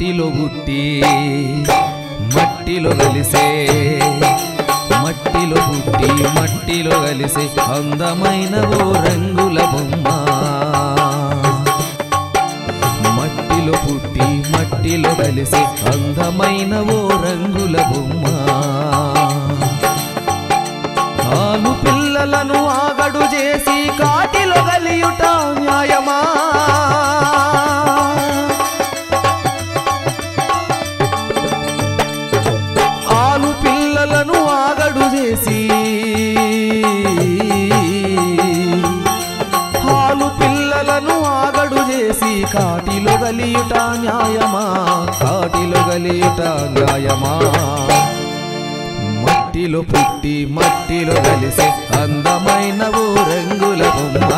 మట్టిలో పుట్టి మట్టిలో కలిసే మట్టిలో పుట్టి మట్టిలో కలిసే అందమైన ఓ రంగుల బొమ్మ మట్టిలో పుట్టి మట్టిలో కలిసే అందమైన ఓ రంగుల బొమ్మ ఆలు పిల్లలను ఆగడు చేసి కాటిలో గలియుట న్యాయమా ఆలు పిల్లలను ఆగడు చేసి ఆలు పిల్లలను ఆగడు చేసి కాటిలో గలియుట న్యాయమా కాటిలో గలియుట న్యాయమా మట్టిలో పుట్టి మట్టిలో కలిసి అందమైన ఓ రంగుల బొమ్మ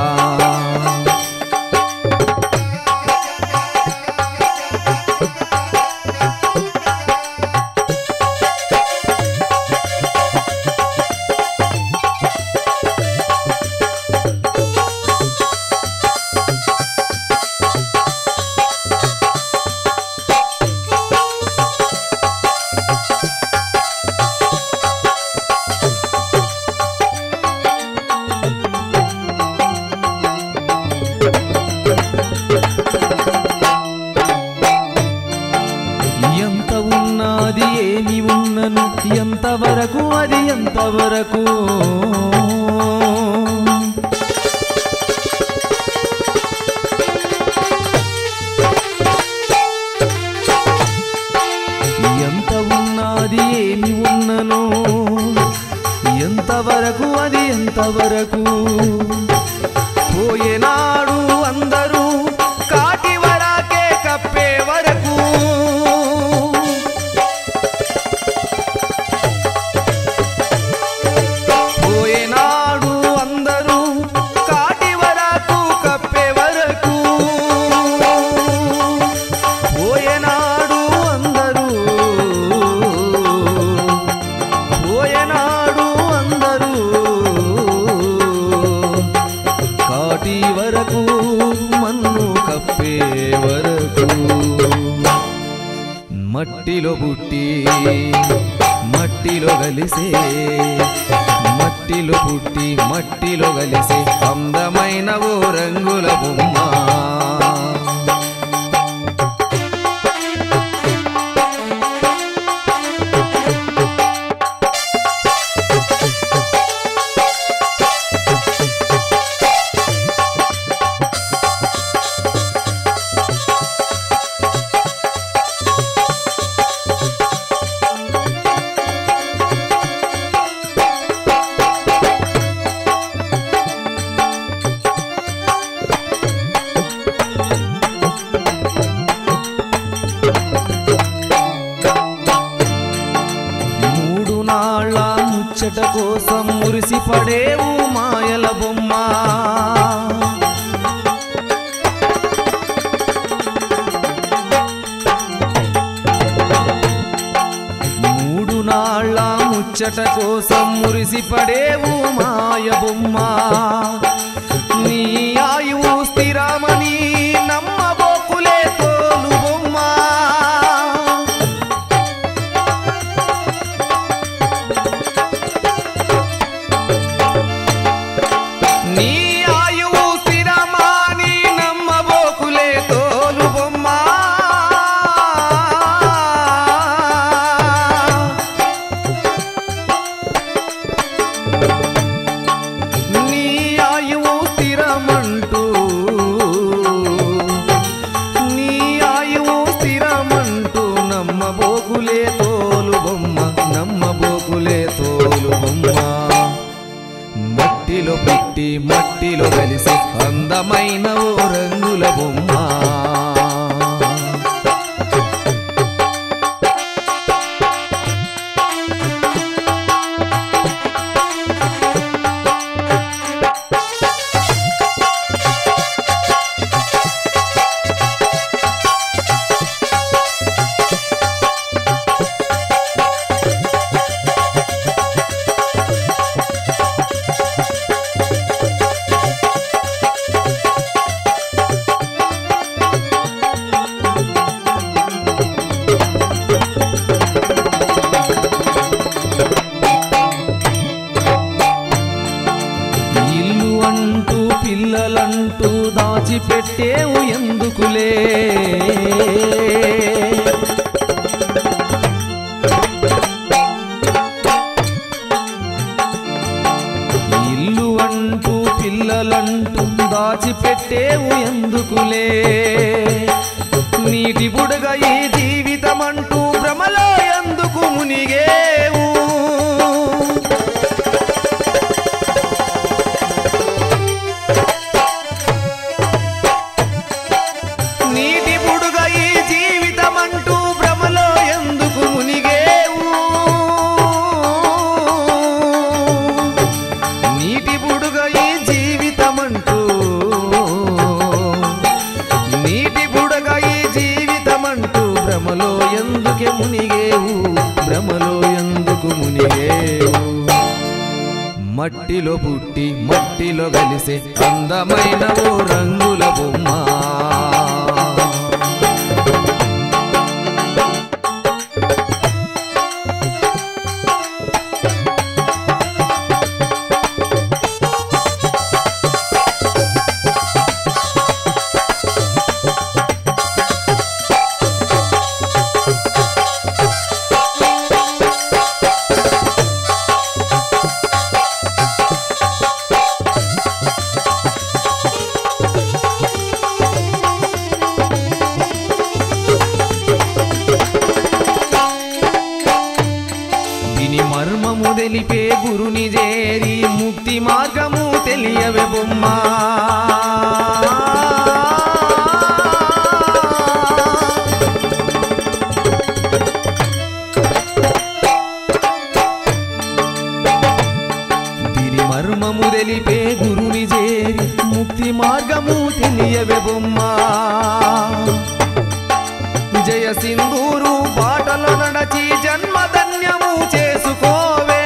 ఎంత ఉన్నది ఏమి ఉన్నను ఎంతవరకు అది ఎంతవరకు ఎంత ఉన్నది ఏమి ఉన్నను ఎంతవరకు అది ఎంతవరకు పోయేనాడు అందరూ కాటి వరాకే కప్పే వరకు పోయేనాడు అందరూ కాటి వరకు కప్పే వరకు పోయేనాడు అందరూ పోయేనాడు అందరూ కాటి వరకు మన్ను కప్పే వరకు మట్టిలో పుట్టి మట్టిలో కలిసే మట్టిలో పుట్టి మట్టిలో కలిసే అందమైన ఓ రంగుల బొమ్మ మూడు నాళ్ళ ముచ్చట కోసం మురిసిపడేవు మాయల బొమ్మ మూడు నాళ్ళ ముచ్చట కోసం మురిసిపడేవు మాయ బొమ్మ నీ ఆయువు స్థిరమని నమ్మబోకులే తోలు బొమ్మ నీ ఆయువు స్థిరమాని నమ్మబోకులే తోలు బొమ్మ నీ ఆయువు స్థిరమంటూ నీ ఆయువు స్థిరమంటూ నమ్మబోకులే తోలు బొమ్మ నమ్మబోకులే తోలు బొమ్మ మట్టిలో పుట్టి మట్టిలో కలిసి అందమైన ఓ రంగుల బొమ్మ అంటూ పిల్లలంటూ దాచిపెట్టేవు ఎందుకులే ఇల్లు అంటూ పిల్లలంటూ దాచిపెట్టేవు ఎందుకులే నీటి బుడగ ఈ జీవితం అంటూ భ్రమలో ఎందుకు మునిగేవు నీటి బుడుగ ఈ జీవితం అంటూ భ్రమలో ఎందుకు మునిగేవు నీటి బుడుగ ఈ జీవితం అంటూ నీటి బుడగ ఈ జీవితం అంటూ భ్రమలో ఎందుకే మునిగేవు భ్రమలో ఎందుకు మునిగేవు మట్టిలో పుట్టి మట్టిలో కలిసే అందమైన ఓ రంగుల బొమ్మ దీని మర్మము తెలిపే గురుని చేరి ముక్తి మార్గము తెలియవే బొమ్మ దీని మర్మము తెలిపే గురుని చేరి ముక్తి మార్గము తెలియవే బొమ్మ జయ సింధూరు బాటలో నడచి జన్మధన్యము చేసుకోవే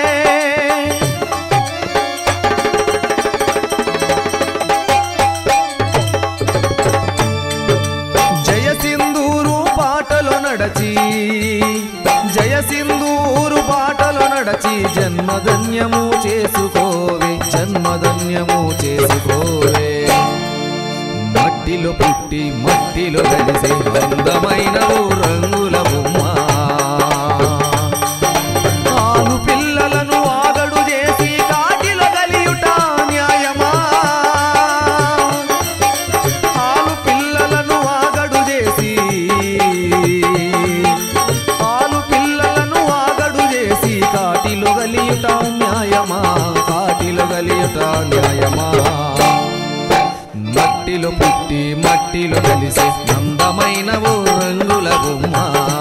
జయ సింధూరు బాటలో నడచి జయ సింధూరు బాటలో నడచి జన్మధన్యము చేసుకోవే జన్మధన్యము చేసుకోవే మట్టిలో పుట్టి మట్టిలో కలిసే అందమైన ఓ రంగుల బొమ్మ ఆలు పిల్లలను ఆగడు చేసి కాటిలో కలియుట న్యాయమా ఆలు పిల్లలను ఆగడు చేసి ఆలు పిల్లలను ఆగడు చేసి కాటిలో కలియుట న్యాయమా కాటిలో కలియుట న్యాయమా మట్టిలో పుట్టి మట్టిలో కలిసే అందమైన ఓ రంగుల బొమ్మ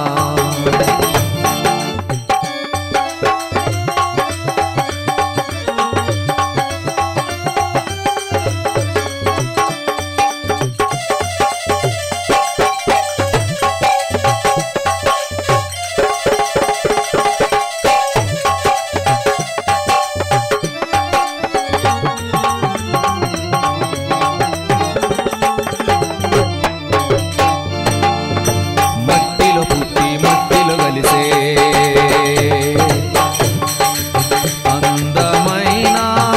మట్టిలో పుట్టి మట్టిలో కలిసే అందమైన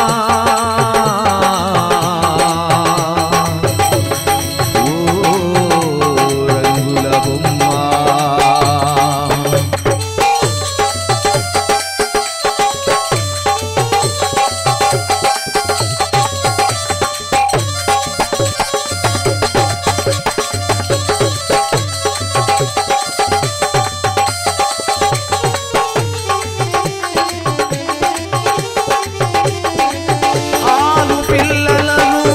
ఓ రంగుల బొమ్మ ఆలు పిల్లలను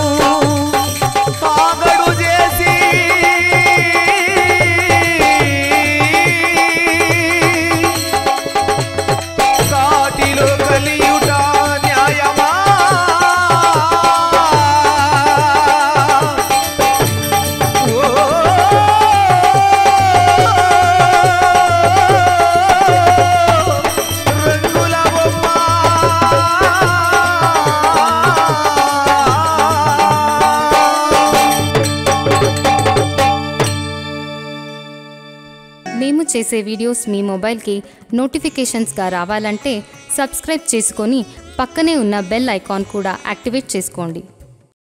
ఆగడు చేసి కాటిలో కలియుట న్యాయమా రంగుల మేము చేసే వీడియోస్ మీ మొబైల్కి నోటిఫికేషన్స్గా రావాలంటే సబ్స్క్రైబ్ చేసుకొని పక్కనే ఉన్న బెల్ ఐకాన్ కూడా యాక్టివేట్ చేసుకోండి